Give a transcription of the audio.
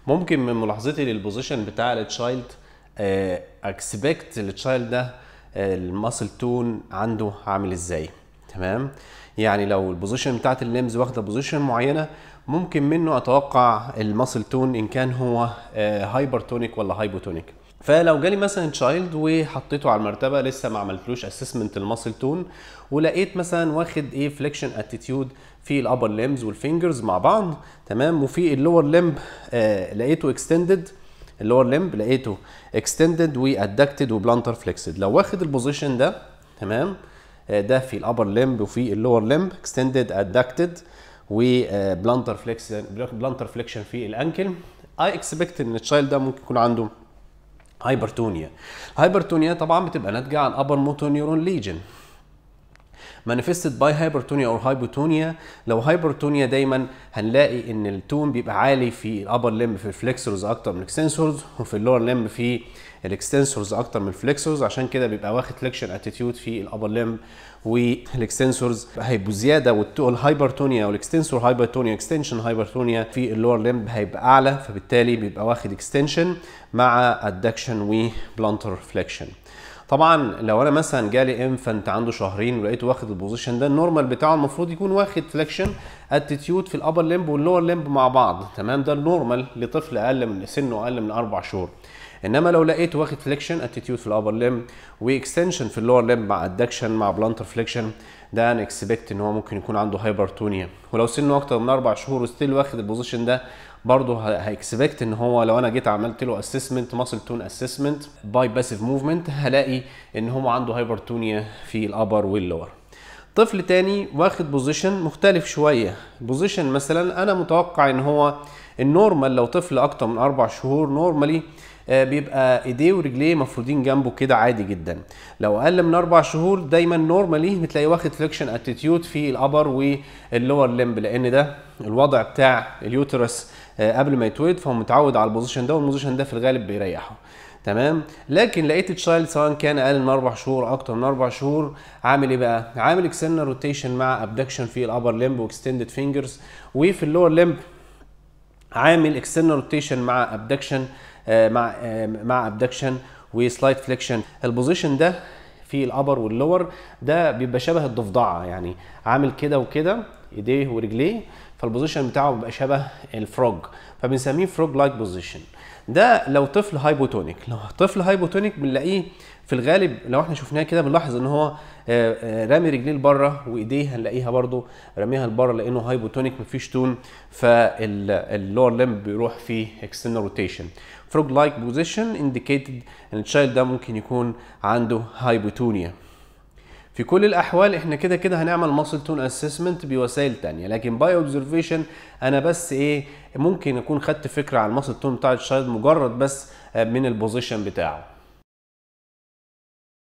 ممكن من ملاحظتي للبوزيشن بتاع التشايلد اكسبكت التشايلد ده الماسل تون عنده عامل ازاي تمام يعني لو البوزيشن بتاعت الليمز واخده بوزيشن معينه ممكن منه اتوقع الماسل تون ان كان هو هايبرتونيك ولا هايبوتونيك فلو جالي مثلا تشايلد وحطيته على المرتبه لسه ما عملتلوش اسسمنت الماسل تون ولقيت مثلا واخد ايه فليكشن اتيتيود في الابر ليمز والفينجرز مع بعض تمام وفي اللور ليمب آه لقيته اكستندد اللور ليمب لقيته اكستندد وادكتد وبلانتر فليكسد لو واخد البوزيشن ده تمام آه ده في الابر ليمب وفي اللور ليمب اكستندد ادكتد وبلانتر فليكشن بلانتر فليكشن في الانكل اي اكسبكت ان التشايلد ده ممكن يكون عنده هايبرتونيا هايبرتونيا طبعا بتبقى ناتجه عن ابر موتور نيورون ليجن manifested by hypertonia or hypotonia لو هايبرتونيا دايما هنلاقي ان التون بيبقى عالي في الابر ليمب في الفليكسورز اكتر من الاكستنسورز وفي اللور ليمب في الاكستنسورز اكتر من الفليكسورز عشان كده بيبقى واخد فليكشن اتيتيود في الابر ليمب والاكستنسورز هيبقوا زياده والهايبرتونيا والاكستنسور هايبرتونيا اكستنشن هايبرتونيا في اللور ليمب هيبقى اعلى فبالتالي بيبقى واخد اكستنشن مع ادكشن وبلانتر فليكشن طبعا لو انا مثلا جالي انفنت عنده شهرين ولقيته واخد البوزيشن ده النورمال بتاعه المفروض يكون واخد فليكشن اتيتيود في الابر ليمب واللور ليمب مع بعض تمام ده النورمال لطفل اقل من سنه اقل من اربع شهور انما لو لقيته واخد فليكشن اتيتيود في الابر ليمب واكستنشن في اللور ليمب مع ادكشن مع بلانتر فليكشن ده انا اكسبكت ان هو ممكن يكون عنده هايبرتونيا ولو سنه اكتر من اربع شهور وستيل واخد البوزيشن ده برضه هيكسبكت ان هو لو انا جيت عملت له اسسمنت ماسل تون اسسمنت باي باسيف موفمنت هلاقي ان هو عنده هايبرتونيا في الابر واللور طفل تاني واخد بوزيشن مختلف شويه بوزيشن مثلا انا متوقع ان هو النورمال لو طفل اكتر من اربع شهور نورمالي بيبقى ايديه ورجليه مفرودين جنبه كده عادي جدا لو اقل من اربع شهور دايما نورمالي بتلاقي واخد فليكشن اتيتيود في الابر واللور ليمب لان ده الوضع بتاع اليوترس قبل ما يتولد فهو متعود على البوزيشن ده والبوزيشن ده في الغالب بيريحه تمام لكن لقيت التشايلد سواء كان اقل من اربع شهور اكتر من اربع شهور عامل ايه بقى عامل اكسترنال روتيشن مع ابدكشن في الابر ليمب واكستندد فينجرز وفي اللور ليمب عامل اكسترنال روتيشن مع ابدكشن مع مع ابدكشن وسلايد فليكشن البوزيشن ده في الابر واللور ده بيبقى شبه الضفدعه يعني عامل كده وكده ايديه ورجليه فالبوزيشن بتاعه بيبقى شبه الفروج فبنسميه فروج لايك بوزيشن ده لو طفل هايبوتونيك لو طفل هايبوتونيك بنلاقيه في الغالب لو احنا شفناه كده بنلاحظ ان هو رامي رجليه لبره وايديه هنلاقيها برده راميها لبره لانه هايبوتونيك مفيش تون فاللور ليمب بيروح في اكسترنال روتيشن فروج لايك بوزيشن انديكيتد ان التشايلد ده ممكن يكون عنده هايبوتونيا في كل الاحوال احنا كده كده هنعمل ماسل تون اسسمنت بوسائل تانية لكن باي اوبزرفيشن انا بس ايه ممكن اكون خدت فكره عن الماسل تون بتاع الشايلد مجرد بس من البوزيشن بتاعه